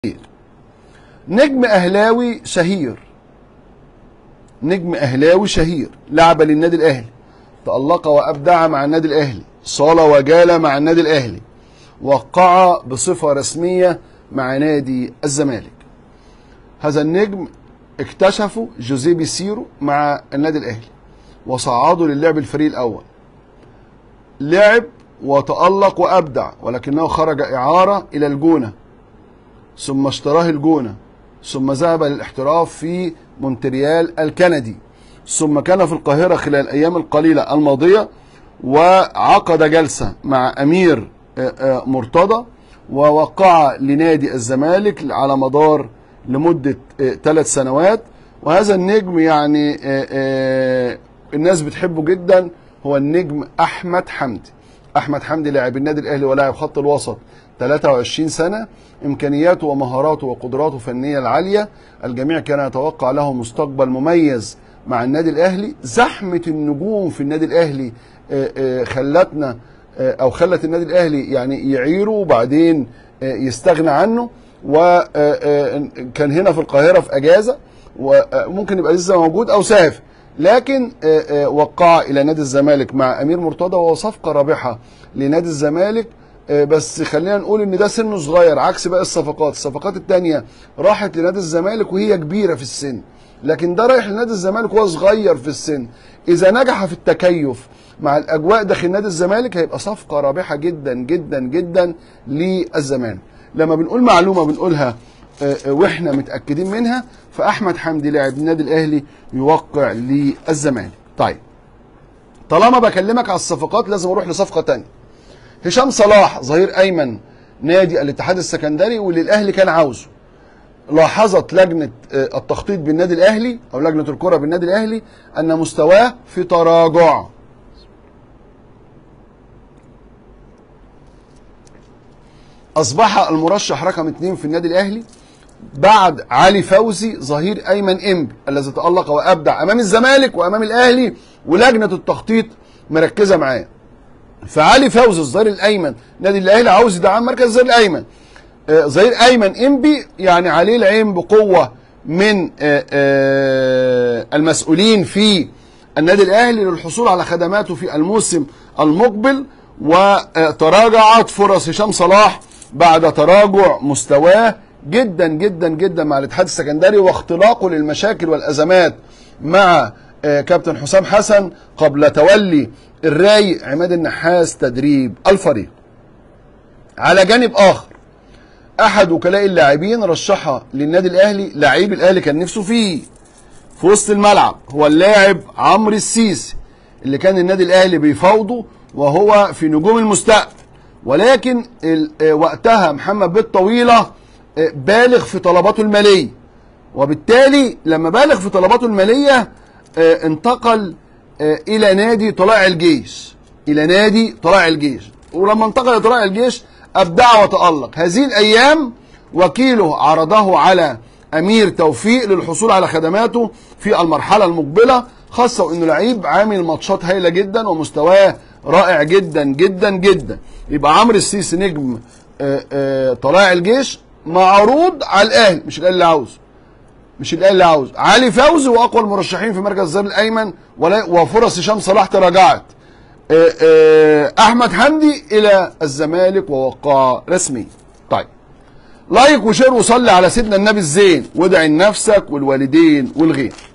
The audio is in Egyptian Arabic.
نجم اهلاوي شهير نجم اهلاوي شهير لعب للنادي الاهلي تألق وابدع مع النادي الاهلي صال وجال مع النادي الاهلي وقع بصفه رسميه مع نادي الزمالك هذا النجم اكتشفه جوزيه بيسيرو مع النادي الاهلي وصعده للعب الفريق الاول لعب وتألق وابدع ولكنه خرج اعاره الى الجونه ثم اشتراه الجونه ثم ذهب للاحتراف في مونتريال الكندي ثم كان في القاهره خلال الايام القليله الماضيه وعقد جلسه مع امير مرتضى ووقع لنادي الزمالك على مدار لمده ثلاث سنوات وهذا النجم يعني الناس بتحبه جدا هو النجم احمد حمدي احمد حمدي لاعب النادي الاهلي ولاعب خط الوسط 23 سنه امكانياته ومهاراته وقدراته الفنيه العاليه الجميع كان يتوقع له مستقبل مميز مع النادي الاهلي زحمه النجوم في النادي الاهلي خلتنا او خلت النادي الاهلي يعني يعيره وبعدين يستغنى عنه وكان هنا في القاهره في اجازه وممكن يبقى لسه موجود او سافر لكن وقع الى نادي الزمالك مع امير مرتضى وهو صفقه رابحه لنادي الزمالك بس خلينا نقول ان ده سنه صغير عكس باقي الصفقات الصفقات التانية راحت لنادي الزمالك وهي كبيره في السن لكن ده رايح لنادي الزمالك وهو صغير في السن اذا نجح في التكيف مع الاجواء داخل نادي الزمالك هيبقى صفقه رابحه جدا جدا جدا للزمالك لما بنقول معلومه بنقولها واحنا متاكدين منها فاحمد حمدي لاعب النادي الاهلي يوقع للزمالك طيب طالما بكلمك على الصفقات لازم اروح لصفقه تانية هشام صلاح ظهير ايمن نادي الاتحاد السكندري واللي الاهلي كان عاوزه لاحظت لجنه التخطيط بالنادي الاهلي او لجنه الكره بالنادي الاهلي ان مستواه في تراجع اصبح المرشح رقم اثنين في النادي الاهلي بعد علي فوزي ظهير ايمن انبي الذي تالق وابدع امام الزمالك وامام الاهلي ولجنه التخطيط مركزه معاه فعلي فوزي الظهير الايمن نادي الاهلي عاوز يدعم مركز الظهير الايمن آه ظهير ايمن انبي يعني عليه العين بقوه من آه آه المسؤولين في النادي الاهلي للحصول على خدماته في الموسم المقبل وتراجعت فرص هشام صلاح بعد تراجع مستواه جدا جدا جدا مع الاتحاد السكندري واختلاقه للمشاكل والازمات مع كابتن حسام حسن قبل تولي الراي عماد النحاس تدريب الفريق. على جانب اخر احد وكلاء اللاعبين رشحها للنادي الاهلي لعيب الاهلي كان نفسه فيه في وسط الملعب هو اللاعب عمرو السيسي اللي كان النادي الاهلي بيفاوضه وهو في نجوم المستقبل ولكن وقتها محمد بيت طويله بالغ في طلباته الماليه وبالتالي لما بالغ في طلباته الماليه انتقل الى نادي طلائع الجيش الى نادي طلائع الجيش ولما انتقل لطلائع الجيش ابدع وتالق هذه الايام وكيله عرضه على امير توفيق للحصول على خدماته في المرحله المقبله خاصه وانه لعيب عامل ماتشات هايله جدا ومستواه رائع جدا جدا جدا يبقى عمرو السيسي نجم طلائع الجيش معروض على الاهلي مش الاهلي اللي عاوزه مش الاهلي اللي عاوزه علي فوزي واقوى المرشحين في مركز الظهير الايمن وفرص هشام صلاح تراجعت احمد حمدي الى الزمالك ووقع رسمي طيب لايك وشير وصلي على سيدنا النبي الزين وادعي لنفسك والوالدين والغير